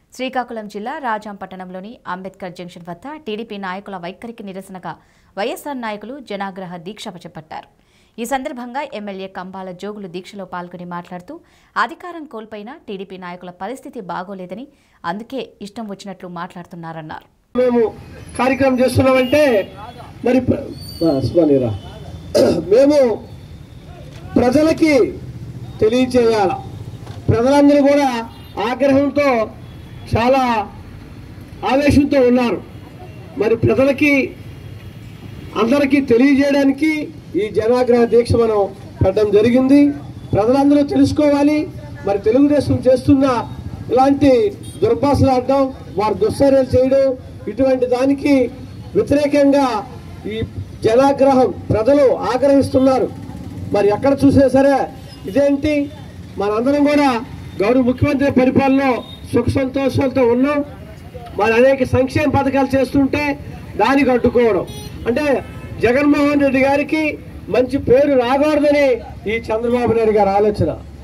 శ్రీకాకుళం జిల్లా రాజాంపట్టణంలోని అంబేద్కర్ జంక్షన్ వద్ద టీడీపీ నాయకుల వైఖరికి నిరసనగా వైఎస్ఆర్ నాయకులు జనాగ్రహ దీక్ష చేపట్టారు ఈ సందర్భంగా ఎమ్మెల్యే కంబాల జోగులు దీక్షలో పాల్గొని మాట్లాడుతూ అధికారం కోల్పోయిన టీడీపీ నాయకుల పరిస్థితి బాగోలేదని అందుకే ఇష్టం వచ్చినట్లు మాట్లాడుతున్నారన్నారు మేము కార్యక్రమం చేస్తున్నామంటే మరి ప్ర- ఆ, సుమానిరా. మేము ప్రజలకి తెలియచేయాల ప్రజలందరూ కూడా ఆగ్రహంతో చాలా ఆవేశంతో ఉన్నారు మరి ప్రజలకి అందరికీ తెలియజేయడానికి ఈ జనాగ్రహ దీక్ష మనం పెట్టడం జరిగింది ప్రజలందరూ తెలుసుకోవాలి మరి తెలుగుదేశం చేస్తున్న ఇలాంటి దుర్భాషలు ఆడడం వారు దుశ్చర్యలు చేయడం ఇటువంటి దానికి వ్యతిరేకంగా ఈ జనాగ్రహం ప్రజలు ఆగ్రహిస్తున్నారు మరి ఎక్కడ చూసినా సరే ఇదేంటి మనందరం కూడా గౌరవ ముఖ్యమంత్రి పరిపాలనలో సుఖ సంతోషాలతో ఉన్నాం మరి అనేక సంక్షేమ పథకాలు చేస్తుంటే దానికి అడ్డుకోవడం అంటే జగన్మోహన్ రెడ్డి గారికి మంచి పేరు రాకూడదని ఈ చంద్రబాబు నాయుడు గారి ఆలోచన